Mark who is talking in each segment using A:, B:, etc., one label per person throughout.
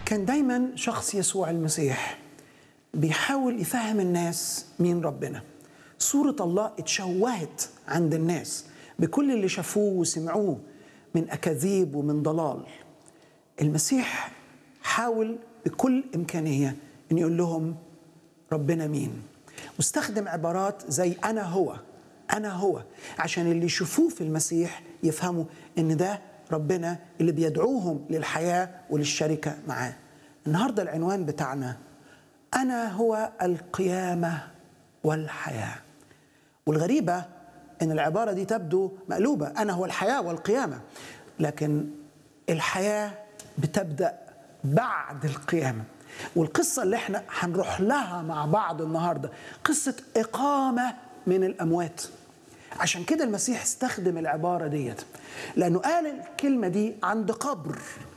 A: كان دايما شخص يسوع المسيح بيحاول يفهم الناس مين ربنا صورة الله اتشوهت عند الناس بكل اللي شافوه وسمعوه من أكاذيب ومن ضلال المسيح حاول بكل إمكانية أن يقول لهم ربنا مين واستخدم عبارات زي أنا هو أنا هو عشان اللي يشوفوه في المسيح يفهموا أن ده ربنا اللي بيدعوهم للحياة وللشركة معاه النهاردة العنوان بتاعنا أنا هو القيامة والحياة والغريبة أن العبارة دي تبدو مقلوبة أنا هو الحياة والقيامة لكن الحياة بتبدأ بعد القيامة والقصة اللي احنا هنروح لها مع بعض النهاردة قصة إقامة من الأموات عشان كده المسيح استخدم العبارة ديت لأنه قال الكلمة دي عند قبر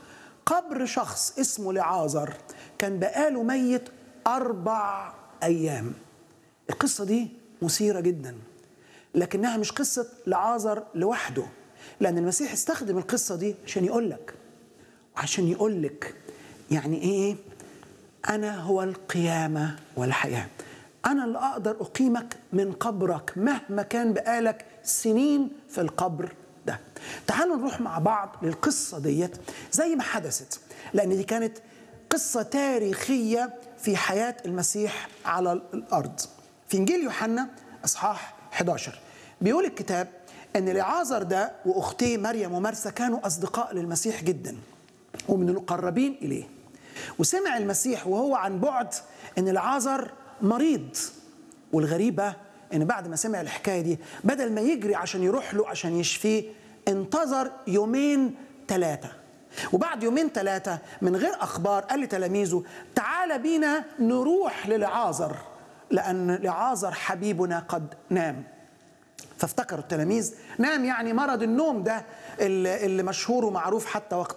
A: قبر شخص اسمه لعازر كان بقاله ميت أربع أيام القصة دي مثيرة جدا لكنها مش قصة لعازر لوحده لأن المسيح استخدم القصة دي عشان يقول لك وعشان يقول لك يعني إيه أنا هو القيامة والحياة أنا اللي أقدر أقيمك من قبرك مهما كان بقالك سنين في القبر ده تعالوا نروح مع بعض للقصة ديت زي ما حدثت لأن دي كانت قصة تاريخية في حياة المسيح على الأرض في إنجيل يوحنا أصحاح 11 بيقول الكتاب أن لعازر ده وأختيه مريم ومرسى كانوا أصدقاء للمسيح جدا ومن المقربين إليه وسمع المسيح وهو عن بعد أن لعازر مريض والغريبة أن بعد ما سمع الحكاية دي بدل ما يجري عشان يروح له عشان يشفيه انتظر يومين ثلاثة وبعد يومين ثلاثة من غير أخبار قال لتلاميذه تعال بينا نروح للعازر لأن لعازر حبيبنا قد نام فافتكروا التلاميذ نام يعني مرض النوم ده اللي مشهور ومعروف حتى وقت